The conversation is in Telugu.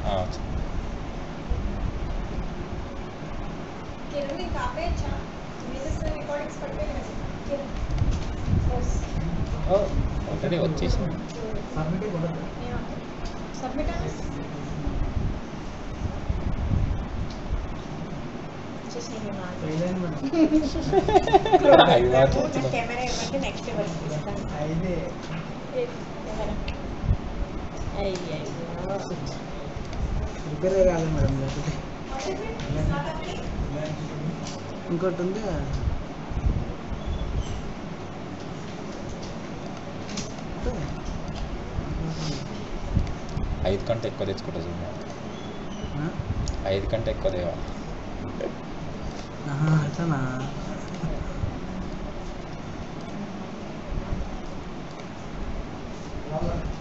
ఆ, కిరణ్ ఇంకా ఆపేయచ్చా మ్యూజిక్ రికార్డింగ్స్ పడిపోయి కిరణ్ ఎస్ ఓ ఆల్రెడీ వచ్చేసింది సబ్మిట్ అవి మాట్లాడుతున్నాం కెమెరా ఇవ్వండి నెక్స్ట్ ఎవరికి ఇస్తాను అయితే కెమెరా అయ్యో ప్రిపేర్ కాదు మేడం లేకపోతే ఇంకోటి ఉంది కదా. ఐదు కంటే ఎక్కువ తెచ్చుకుంటా చూడండి ఆ? ఐదు కంటే ఎక్కువ తేవాలి ఆహా, అట్లనా వాళ్ళ